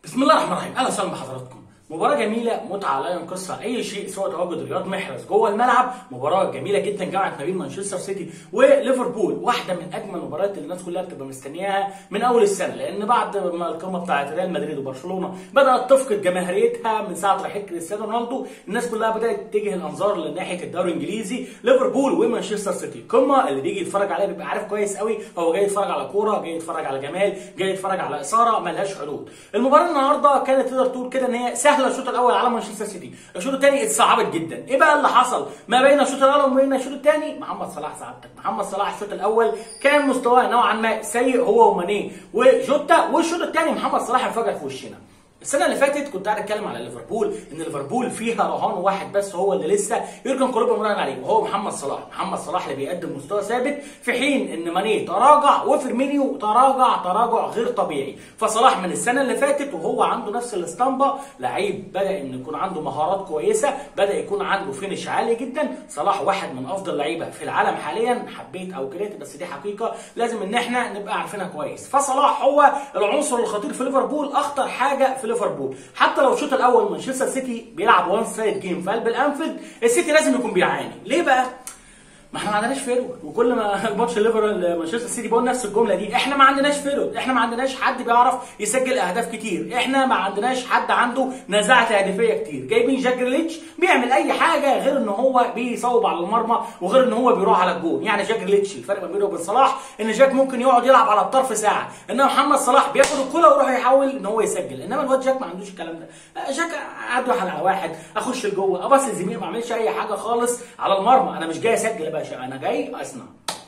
بسم الله الرحمن الرحيم اهلا وسهلا بحضراتكم مباراة جميلة متعة لا ينقصها أي شيء سواء تواجد رياض محرز جوه الملعب، مباراة جميلة جدا جمعت ما بين مانشستر سيتي وليفربول، واحدة من أجمل المباريات اللي الناس كلها بتبقى مستنياها من أول السنة، لأن بعد ما القمة بتاعت ريال مدريد وبرشلونة بدأت تفقد جماهيريتها من ساعة رحيل كريستيانو رونالدو، الناس كلها بدأت تتجه الأنظار لناحية الدوري الإنجليزي، ليفربول ومانشستر سيتي، القمة اللي بيجي يتفرج عليها بيبقى عارف كويس قوي هو جاي يتفرج على كورة، جاي يتفرج على جمال، جاي يتفرج على إثارة ملهاش حدود. المباراة النهاردة كانت تقدر تقول كده إن هي سهلة الشوط الأول على مانشستر سيتي الشوط الثاني اتصعبت جدا ايه بقى اللي حصل ما بين الشوط الاول وما بين الشوط الثاني محمد صلاح سعادتك محمد صلاح الشوط الاول كان مستواه نوعا ما سيء هو ومانيه وجوتا والشوط الثاني محمد صلاح انفجر في وشنا السنه اللي فاتت كنت قاعد اتكلم على ليفربول ان ليفربول فيها رهان واحد بس هو اللي لسه يورجن كلوب مراهن عليه وهو محمد صلاح محمد صلاح اللي بيقدم مستوى ثابت في حين ان ماني تراجع وفيرمينيو تراجع تراجع غير طبيعي فصلاح من السنه اللي فاتت وهو عنده نفس الاسطمبه لعيب بدا ان يكون عنده مهارات كويسه بدا يكون عنده فينش عالي جدا صلاح واحد من افضل اللعيبه في العالم حاليا حبيت او كرهت بس دي حقيقه لازم ان احنا نبقى عارفينها كويس فصلاح هو العنصر الخطير في ليفربول اخطر حاجه في ليفربول حتى لو الشوط الاول مانشستر سيتي بيلعب وان سايد جيم في قلب الانفيلد السيتي لازم يكون بيعاني ليه بقى ما احنا ما عندناش فيرود وكل ما ماتش ليفر مانشستر سيتي بقول نفس الجمله دي احنا ما عندناش فيرود احنا ما عندناش حد بيعرف يسجل اهداف كتير احنا ما عندناش حد عنده نزاعه هدفيه كتير جايبين جاك جريليتش بيعمل اي حاجه غير ان هو بيصوب على المرمى وغير ان هو بيروح على الجون يعني جاك جريليتش الفرق ما بينه وبين صلاح ان جاك ممكن يقعد يلعب على الطرف ساعه انما محمد صلاح بياخد الكوره ويروح يحاول ان هو يسجل انما الواد جاك ما عندوش الكلام ده جاك قاعد واحد على واحد اخش لجوه ابص الزميل ما اعملش اي حاجه خالص على المرمى انا مش جاي اسجل يا باشا انا جاي اصنع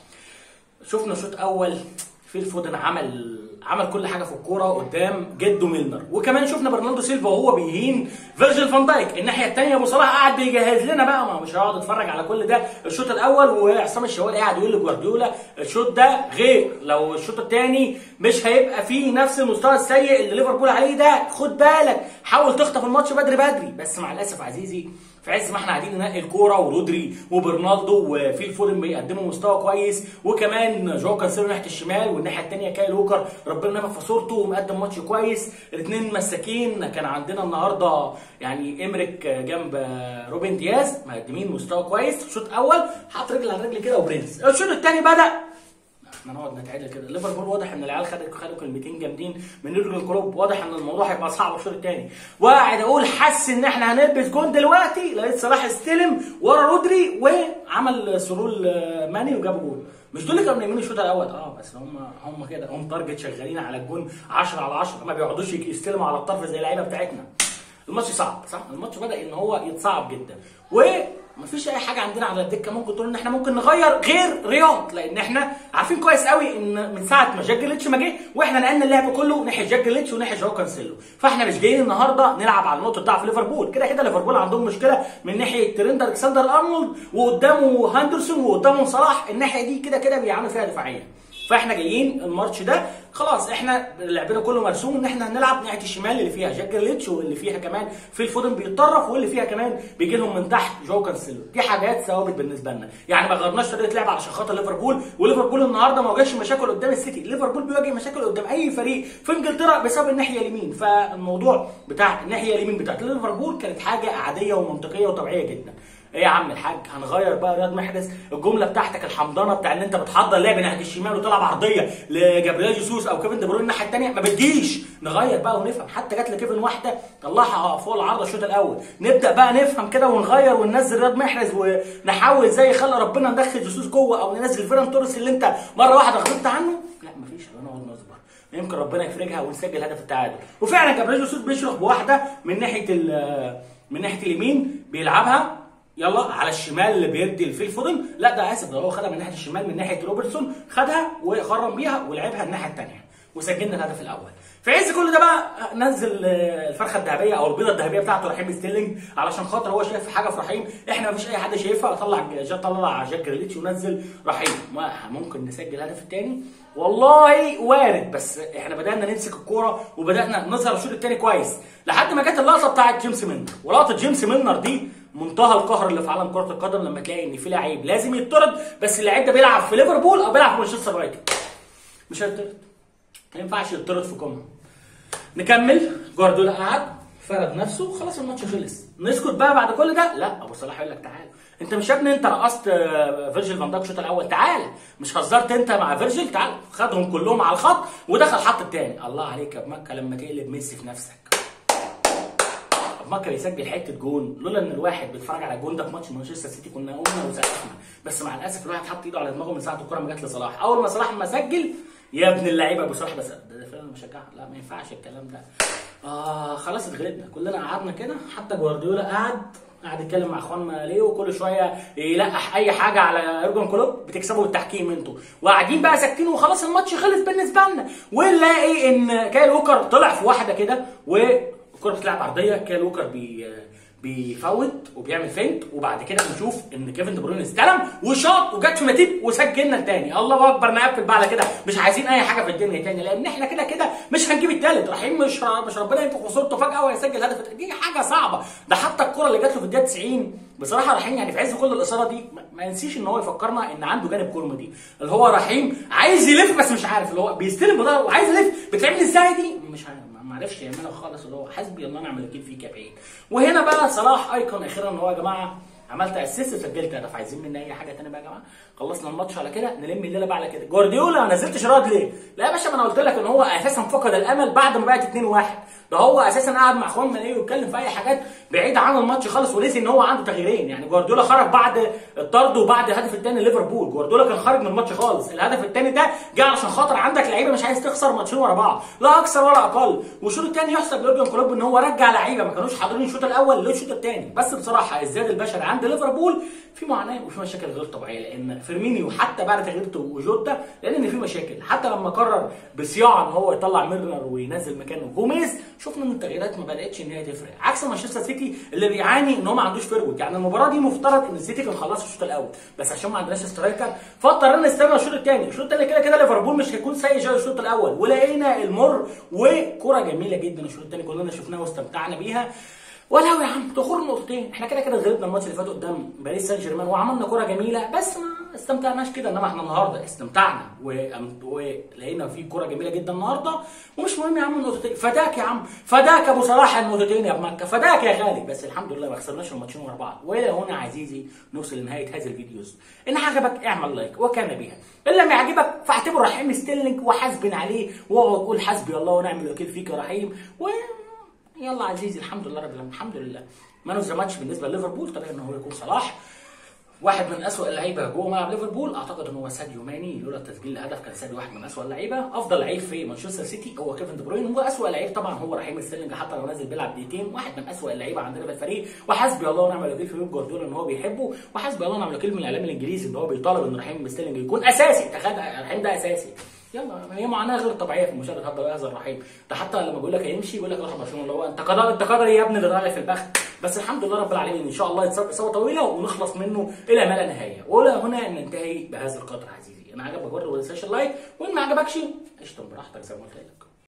شفنا شوط اول في الفودن عمل عمل كل حاجه في الكوره قدام جده ميلنر وكمان شفنا برناردو سيلفا وهو بيهين فيرجيل فان دايك الناحيه الثانيه ابو صلاح قاعد بيجهز لنا بقى ما مش هقعد اتفرج على كل ده الشوط الاول وعصام الشوالي قاعد يقول لجوارديولا الشوط ده غير لو الشوط الثاني مش هيبقى فيه نفس المستوى السيء اللي ليفربول عليه ده خد بالك حاول تخطف الماتش بدري بدري بس مع الاسف عزيزي في عز ما احنا قاعدين ننقي الكوره ورودري وبرنالدو وفي الفودن بيقدموا مستوى كويس وكمان جو كانسيلو ناحيه الشمال والناحيه الثانيه كاي لوكر ربنا نفخ في صورته ومقدم ماتش كويس الاثنين مساكين كان عندنا النهارده يعني امريك جنب روبن دياز مقدمين مستوى كويس الشوط الاول حط رجل على رجل كده وبرنس الشوط الثاني بدا احنا نقعد نتعادل كده ليفربول واضح ان العيال خدت خدوا كلمتين جامدين من يورجن كلوب واضح ان الموضوع هيبقى صعب الشوط الثاني وقاعد اقول حاسس ان احنا هنلبس جون دلوقتي لقيت صلاح استلم ورا رودري وعمل سرول ماني وجاب جول مش دول اللي كانوا نايمين الشوط الاول اه بس هم هم كده هم تارجت شغالين على الجون 10 على 10 ما بيقعدوش يستلموا على الطرف زي اللعيبه بتاعتنا الماتش صعب صح الماتش بدا ان هو يتصعب جدا ومفيش اي حاجه عندنا على الدكه ممكن تقول ان احنا ممكن نغير غير رياض لان احنا عارفين كويس قوي ان من ساعه ما جاك جريتش ما جه واحنا نقلنا اللعب كله ناحيه جاك جريتش وناحيه جو كانسيلو فاحنا مش جايين النهارده نلعب على نقطه ضعف ليفربول كده كده ليفربول عندهم مشكله من ناحيه ترند الكسندر ارنولد وقدامه هاندرسون وقدامه صلاح الناحيه دي كده كده بيعانوا فيها دفاعيا فاحنا جايين الماتش ده خلاص احنا لعبنا كله مرسوم ان احنا هنلعب ناحيه الشمال اللي فيها جاك جريتش واللي فيها كمان في الفودن بيتطرف واللي فيها كمان بيجي لهم من تحت جو كانسيلو دي حاجات ثوابت بالنسبه لنا يعني ما غيرناش طريقه لعب علشان خاطر ليفربول وليفربول النهارده ما واجهش مشاكل قدام السيتي ليفربول بيواجه مشاكل قدام اي فريق في انجلترا بسبب الناحيه اليمين فالموضوع بتاع الناحيه اليمين بتاعت ليفربول كانت حاجه عاديه ومنطقيه وطبيعيه جدا ايه يا عم الحاج هنغير بقى رياض محرز الجمله بتاعتك الحمضانه بتاع ان انت بتحضر لعب ناحيه الشمال وتلعب عرضيه لجابرييل جيسوس او كيفن دي بروين الناحيه الثانيه ما بتجيش نغير بقى ونفهم حتى جات لكيفن واحده طلعها فوق العارضه الشوط الاول نبدا بقى نفهم كده ونغير وننزل رياض محرز ونحاول ازاي يخلي ربنا ندخل جيسوس جوه او ننزل فيران توريس اللي انت مره واحده غلطت عنه لا مفيش هنقعد نصبر يمكن ربنا يفرجها ونسجل هدف التعادل وفعلا جابرييل جيسوس بيشرح بواحده من ناحيه من ناحيه اليمين بيلعبها يلا على الشمال اللي بيدي الفيل فودن لا ده اسف ده هو خدها من ناحيه الشمال من ناحيه روبرتسون خدها وخرم بيها ولعبها الناحيه الثانيه وسجلنا الهدف الاول في عز كل ده بقى نزل الفرخه الذهبيه او البيضه الذهبيه بتاعته رحيم ستيرلينج علشان خاطر هو شايف حاجه في رحيم احنا ما فيش اي حد شايفها طلع جا طلع جاك جريليتش ونزل رحيم ممكن نسجل الهدف الثاني والله وارد بس احنا بدانا نمسك الكوره وبدانا نظهر الشوط الثاني كويس لحد ما جت اللقطه بتاعت جيمس ميلنر ولقطه جيمس ميلنر دي منتهى القهر اللي في عالم كره القدم لما تلاقي ان في لعيب لازم يطرد بس اللعيب ده بيلعب في ليفربول او بيلعب في مانشستر يونايتد مش هيطرد ما ينفعش يطرد في كومه نكمل جوارديولا قعد فرد نفسه خلاص الماتش خلص نسكت بقى بعد كل ده لا ابو صلاح يقول لك تعال انت مش يا ابني انت رقصت آه، فيرجيل فان دايك الشوط الاول تعال مش هزرت انت مع فيرجيل تعال خدهم كلهم على الخط ودخل حط التاني الله عليك يا ابو مكه لما تقلب ميسي في نفسك ابو مكه بيسجل حته جون لولا ان الواحد بيتفرج على الجون ده في ماتش مانشستر سيتي كنا قمنا وسقفنا بس مع الاسف الواحد حط ايده على دماغه من ساعه الكوره ما جت لصلاح اول ما صلاح ما سجل يا ابن اللعيبه ابو صلاح بس ده, ده فعلا مشجع لا ما ينفعش الكلام ده اه خلاص اتغلبنا كلنا قعدنا كده حتى جوارديولا قعد قاعد يتكلم مع اخواننا ليه وكل شويه يلقح اي حاجه على يورجن كلوب بتكسبوا التحكيم انتوا وقاعدين بقى ساكتين وخلاص الماتش خلص بالنسبه لنا ونلاقي ان كايل ووكر طلع في واحده كده والكره بتلعب عرضيه كايل ووكر بي بيفوت وبيعمل فينت وبعد كده بنشوف ان كيفن دي بروين استلم وشاط وجت في ماتيب وسجلنا الثاني الله اكبر نقفل بقى على كده مش عايزين اي حاجه في الدنيا تاني لان احنا كده كده مش هنجيب الثالث رحيم مش مش ربنا ينفخ في صورته فجاه ويسجل هدف دي حاجه صعبه ده حتى الكره اللي جات له في الدقيقه 90 بصراحه رحيم يعني في عز كل الاثاره دي ما- ما ينسيش ان هو يفكرنا ان عنده جانب كوميدي اللي هو رحيم عايز يلف بس مش عارف اللي هو بيستلم بضهره وعايز يلف بتعمل ازاي دي مش عارف ما- ما عرفش يعملها خالص اللي هو حسبي الله ونعم الوكيل فيك يا بعيد وهنا بقى صلاح ايكون اخيرا ان هو يا جماعه عملت اسيست وسجلت هدف عايزين مني اي حاجه تانية بقى يا جماعه خلصنا الماتش على كده نلم الليله بقى على كده جوارديولا ما نزلتش راد ليه لا يا باشا ما انا قلت لك ان هو اساسا فقد الامل بعد ما بقت 2 1 ده هو اساسا قاعد مع اخواننا ايه ويتكلم في اي حاجات بعيده عن الماتش خالص ونسي ان هو عنده تغييرين يعني جوارديولا خرج بعد الطرد وبعد الهدف الثاني ليفربول جوارديولا كان خارج من الماتش خالص الهدف الثاني ده جه علشان خاطر عندك لعيبه مش عايز تخسر ماتشين ورا بعض لا اكثر ولا اقل والشوط الثاني يحسب ليورجن كلوب ان هو رجع لعيبه ما كانوش حاضرين الشوط الاول للشوط الثاني بس بصراحه الزياد البشري عند ليفربول في معاناه وفي مشاكل غير طبيعيه لان فيرمينيو حتى بعد تغيير وجوتا لان ان في مشاكل حتى لما قرر بصياعه ان هو يطلع ميرنر وينزل مكانه جوميز شفنا ان التغييرات ما بداتش ان هي تفرق عكس مانشستر سيتي اللي بيعاني ان هو ما عندوش فيرود يعني المباراه دي مفترض ان السيتي كان خلص الشوط الاول بس عشان ما عندناش سترايكر فاضطرينا نستنى الشوط الثاني الشوط الثاني كده كده ليفربول مش هيكون سيء زي الشوط الاول ولقينا المر وكره جميله جدا الشوط الثاني كلنا شفناها واستمتعنا بيها ولو يا عم تخور نقطتين احنا كده كده غلبنا الماتش اللي فات قدام باريس سان جيرمان وعملنا كره جميله بس ما استمتعناش كده انما احنا النهارده استمتعنا وأم- ولقينا في كره جميله جدا النهارده ومش مهم يا عم النقطتين فداك يا عم فداك ابو صلاح النقطتين يا ابو مكه فداك يا غالي بس الحمد لله ما خسرناش الماتشين ورا بعض والى هنا عزيزي نوصل لنهايه هذا الفيديو ان عجبك اعمل لايك وكان بها ان لم يعجبك فاعتبره رحيم ستيرلينج وحاسب عليه واقعد قول حسبي الله ونعم الوكيل فيك يا رحيم و يلا عزيزي الحمد لله رب العالمين الحمد لله مان اوف ذا ماتش بالنسبه لليفربول طبيعي ان هو يكون صلاح واحد من اسوء اللعيبه جوه ملعب ليفربول اعتقد ان هو ساديو ماني لولا تسجيل الهدف كان ساديو واحد من اسوء اللعيبه افضل لعيب في مانشستر سيتي هو كيفن دي بروين هو اسوء لعيب طبعا هو رحيم ستيرلينج حتى لو نزل بيلعب دقيقتين واحد من اسوء اللعيبه عندنا في الفريق وحسبي الله ونعم الوكيل في بيب جوارديولا ان هو بيحبه وحسبي الله ونعم الوكيل من الاعلام الانجليزي ان هو بيطالب ان رحيم ستيرلينج يكون اساسي تخيل رحيم ده اساسي يلا هي معاناه غير طبيعيه في مشاهده هذا هذا الرحيم ده حتى لما بيقول لك هيمشي يقول لك راح برشلونه اللي هو انت قدر انت قدر يا ابني اللي طالع في البخت بس الحمد لله رب العالمين ان شاء الله يتصاب اصابه طويله ونخلص منه الى ما لا نهايه والى هنا ننتهي بهذا القدر عزيزي انا عجبك برضه ما تنساش اللايك وان ما عجبكش اشتم براحتك زي ما قلت لك